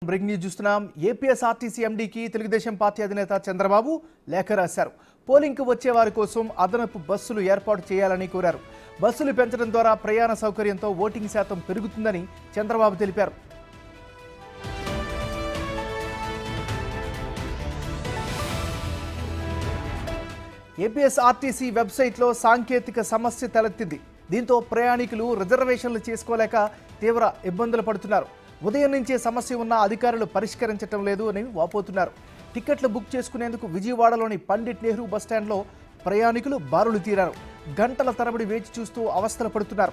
breaking news చూస్తున్నాం APSRTC ఎండీకి Telugu Desam party అధినేత చంద్రబాబు లేఖ రాశారు పోలింగ్కు వచ్చే వారి కోసం అదనపు బస్సులు ఏర్పాటు చేయాలని కోరారు బస్సులు పెంచడం ద్వారా ప్రయాణ సౌకర్యంతో ఓటింగ్ శాతం పెరుగుతుందని చంద్రబాబు తెలిపారు ఏపీఎస్ఆర్టీసీ వెబ్సైట్లో సాంకేతిక సమస్య తలెత్తింది దీంతో ప్రయాణికులు రిజర్వేషన్లు చేసుకోలేక తీవ్ర ఇబ్బందులు పడుతున్నారు ఉదయం నుంచే సమస్య ఉన్న అధికారులు పరిష్కరించడం లేదు అని వాపోతున్నారు టికెట్లు బుక్ చేసుకునేందుకు విజయవాడలోని పండిట్ నెహ్రూ బస్టాండ్లో ప్రయాణికులు బారులు తీరారు గంటల తరబడి వేచి చూస్తూ అవస్థలు పడుతున్నారు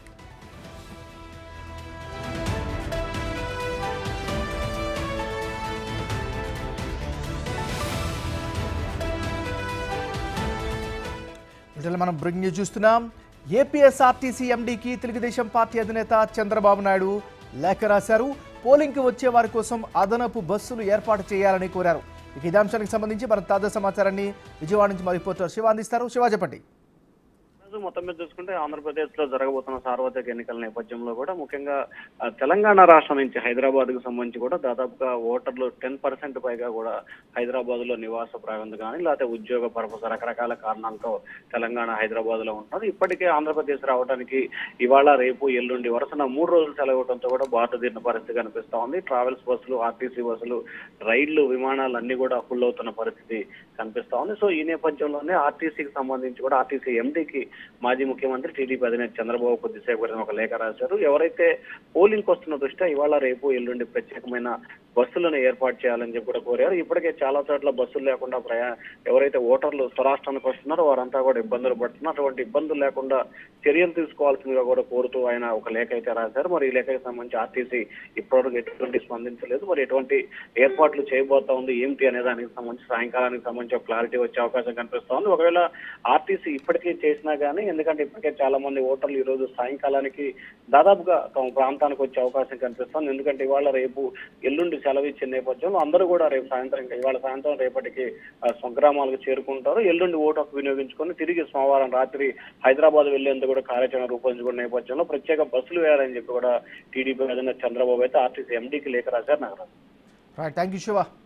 వీటిలో మనం బ్రేకింగ్ న్యూస్ చూస్తున్నాం ఏపీఎస్ఆర్టీసీ ఎండీకి తెలుగుదేశం పార్టీ అధినేత చంద్రబాబు నాయుడు లేఖ రాశారు పోలింగ్కి వచ్చే వారి కోసం అదనపు బస్సులు ఏర్పాటు చేయాలని కోరారు ఇక ఇదే అంశానికి సంబంధించి మన తాజా సమాచారాన్ని విజయవాడ నుంచి మా రిపోర్టర్ శివ అందిస్తారు శివ చెప్పండి రోజు మొత్తం మీద చూసుకుంటే ఆంధ్రప్రదేశ్ లో జరగబోతున్న సార్వత్రిక ఎన్నికల నేపథ్యంలో కూడా ముఖ్యంగా ఆ, తెలంగాణ రాష్ట్రం నుంచి హైదరాబాద్ కు సంబంధించి కూడా దాదాపుగా ఓటర్లు టెన్ పర్సెంట్ పైగా కూడా హైదరాబాద్ లో నివాస ప్రాంతం కానీ లేకపోతే ఉద్యోగ పర్పస్ రకరకాల కారణాలతో తెలంగాణ హైదరాబాద్ లో ఉంటున్నారు ఇప్పటికే ఆంధ్రప్రదేశ్ రావడానికి ఇవాళ రేపు ఎల్లుండి వరుసన మూడు రోజులు సెలవు ఇవ్వడంతో కూడా బాట తీరిన పరిస్థితి కనిపిస్తా ఉంది ట్రావెల్స్ బస్సులు ఆర్టీసీ బస్సులు రైళ్లు విమానాలు అన్ని కూడా ఫుల్ అవుతున్న పరిస్థితి కనిపిస్తా ఉంది సో ఈ నేపథ్యంలోనే ఆర్టీసీకి సంబంధించి కూడా ఆర్టీసీ ఎండీకి మాజీ ముఖ్యమంత్రి టీడీపీ అధినేత చంద్రబాబు కొద్దిసేపు క్రితం ఒక లేఖ రాశారు ఎవరైతే పోలింగ్ వస్తున్న దృష్ట్యా ఇవాళ రేపు ఎల్లుండి ప్రత్యేకమైన బస్సులను ఏర్పాటు చేయాలని చెప్పి కూడా కోరారు ఇప్పటికే చాలా చోట్ల బస్సులు లేకుండా ప్రయా ఎవరైతే ఓటర్లు స్వరాష్ట్రానికి వస్తున్నారో వారంతా కూడా ఇబ్బందులు పడుతున్నారు అటువంటి ఇబ్బందులు లేకుండా చర్యలు తీసుకోవాల్సిందిగా కూడా కోరుతూ ఆయన ఒక లేఖ అయితే రాశారు మరి ఈ లేఖకి సంబంధించి ఆర్టీసీ ఇప్పటివరకు ఎటువంటి స్పందించలేదు మరి ఎటువంటి ఏర్పాట్లు చేయబోతా ఉంది ఏమిటి అనే దానికి సంబంధించి సాయంకాలానికి సంబంధించి ఒక క్లారిటీ వచ్చే అవకాశం కనిపిస్తా ఉంది ఒకవేళ ఆర్టీసీ ఇప్పటికీ చేసినా కానీ ఎందుకంటే ఇప్పటికే చాలా మంది ఓటర్లు ఈ రోజు సాయంకాలానికి దాదాపుగా తమ ప్రాంతానికి వచ్చే అవకాశం కనిపిస్తుంది ఎందుకంటే ఇవాళ రేపు ఎల్లుండి సెలవు ఇచ్చే నేపథ్యంలో అందరూ కూడా రేపు సాయంత్రం ఇవాళ సాయంత్రం రేపటికి ఆ, స్వగ్రామాలకు చేరుకుంటారు ఎల్లుండి ఓటు హక్కు వినియోగించుకొని తిరిగి సోమవారం రాత్రి హైదరాబాద్ వెళ్లేందుకు కూడా కార్యాచరణ రూపొందించుకున్న నేపథ్యంలో ప్రత్యేక బస్సులు వేయాలని చెప్పి కూడా టీడీపీ అధినేత చంద్రబాబు అయితే ఆర్టీసీ ఎండీకి లేఖ రాశారు నగరం రైట్ థ్యాంక్ యూ శివ